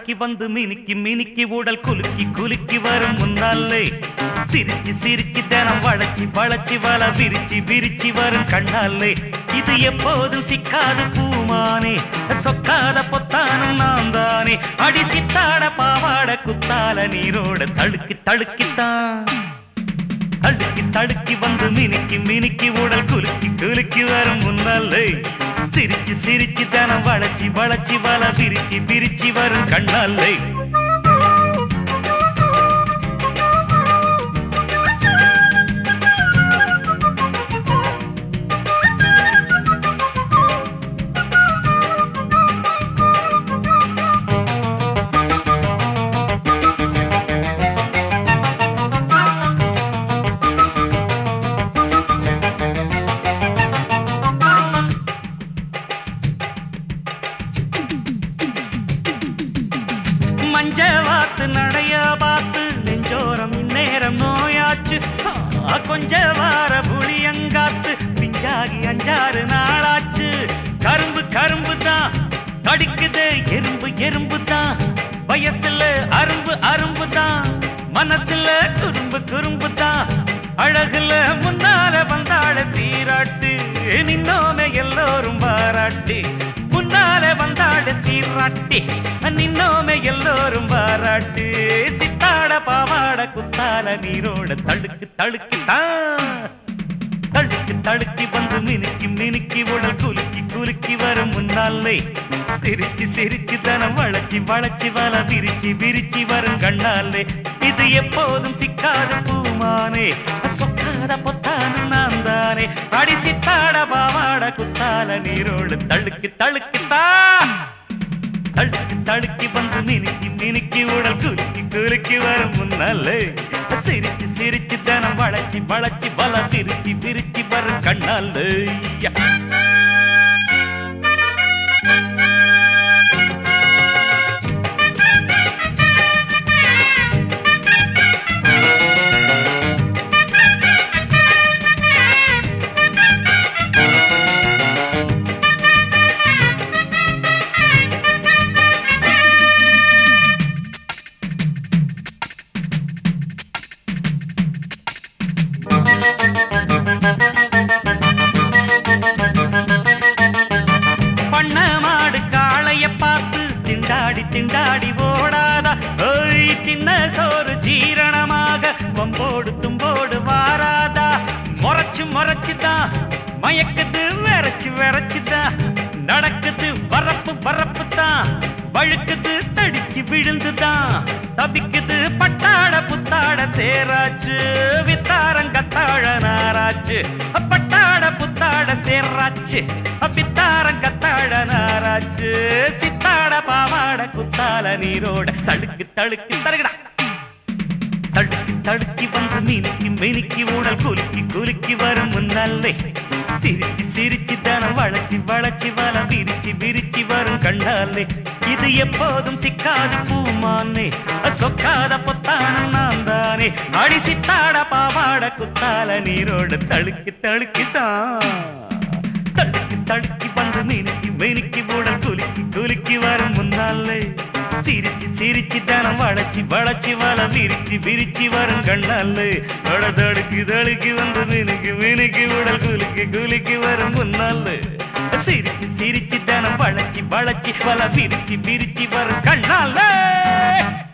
வழக்கி வந்து மினுக்கி மினுக்கி உடல் குலுக்கி குலுக்கி வரும் முன்னாலே சிரிச்சு சிரிச்சு தினம் வளைச்சி வளைச்சி வல விரிச்சி விரிச்சி வரும் கண்ணாலே இது எப்போதும் சிக்காது பூமானே சொக்காத பொத்தானும் நான் தானே அடி சித்தாட பாவாட குத்தால நீரோட தழுக்கி தழுக்கித்தான் தடுக்கி தடுக்கி வந்து மினுக்கி மினுக்கி உடல் குலுக்கி குலுக்கி வரும் முன்னாலே சிரிச்சு சிரிச்சு தனம் வளைச்சி வளைச்சி வல விரிச்சி விரிச்சி வரும் கண்ணாலே மஞ்ச வாத்து நடைய பார்த்து நெஞ்சோரம் இந்நேரம் நோயாச்சு ஆ, கொஞ்ச வார புளியங்காத்து பிஞ்சாகி அஞ்சாறு நாளாச்சு கரும்பு கரும்பு தான் கடிக்குது எறும்பு எறும்பு தான் வயசுல அரும்பு அரும்பு தான் மனசுல குறும்பு குறும்பு தான் அழகுல முன்னால வந்தாள சீராட்டு நின்னோமே எல்லோரும் பாராட்டு முன்னால வந்தாட சீராட்டி நின்னோமே எல்லோரும் பாராட்டு சித்தாட பாவாட குத்தால நீரோட தடுக்கு தடுக்கு தடுக்கு தடுக்கி வந்து மினுக்கி மினுக்கி உடல் குலுக்கி குலுக்கி வரும் முன்னாலே சிரிச்சு சிரிச்சு தனம் வளைச்சி வளைச்சி வல விரிச்சி விரிச்சி வரும் கண்ணாலே இது எப்போதும் சிக்காத பூமானே சொக்காத பொத்தான நான் தானே அடி சித்தாட பாவாட குத்தால நீரோடு தழுக்கு தழுக்கு தா தழுக்கி தழுக்கி வந்து மினுக்கி மினுக்கி உடல் குலுக்கி குலுக்கி வரும் முன்னாலே சிரிச்சு சிரிச்சு தனம் வளைச்சி வளைச்சி வல விரிச்சி விரிச்சி வரும் கண்ணாலே பண்ண மாடு காளைய பார்த்து திண்டாடி திண்டாடி ஓடாதா ஓய் தின்ன சோறு ஜீரணமாக வம்போடு தும்போடு வாராதா முறைச்சு முறைச்சுதான் மயக்குது விரைச்சு விரைச்சுதான் நடக்குது வரப்பு வரப்பு தான் வழுக்குது தடுக்கி விழுந்துதான் தபிக்குது பட்டாட புத்தாட சேராச்சு வித்தாரங்கத்தாழ நாராச்சு பட்டாட புத்தாட சேராச்சு பித்தாரங்கத்தாழ நாராச்சு சித்தாட பாவாட குத்தால நீரோட தடுக்கு தடுக்கு தருகடா தடுக்கி தடுக்கி வந்து மினுக்கி மினுக்கி உடல் குலுக்கி குலுக்கி வரும் முன்னாலே சிரிச்சு சிரிச்சு தனம் வளைச்சி வளைச்சி வல விரிச்சு விரிச்சு வரும் கண்ணாலே இது எப்போதும் சிக்காது பூமானே சொக்காத பொத்தான நான் தானே அடி சித்தாட பாவாட குத்தால நீரோட தழுக்கி தழுக்கி தான் தடுக்கி தடுக்கி வந்து மினுக்கி மினுக்கி உடல் குலுக்கி குலுக்கி வரும் முன்னாலே சிரிச்சு சிரிச்சு தனம் வளைச்சி வளைச்சி வல விரிச்சு விரிச்சு வரும் கண்ணாலே அட தடுக்கி தடுக்கி வந்து மினுக்கி மினுக்கி உடல் குலுக்கி குலுக்கி வரும் முன்னாலே சிரிச்சு சிரிச்சு தனம் வளைச்சி வளைச்சி வல விரிச்சு விரிச்சு வரும் கண்ணாலே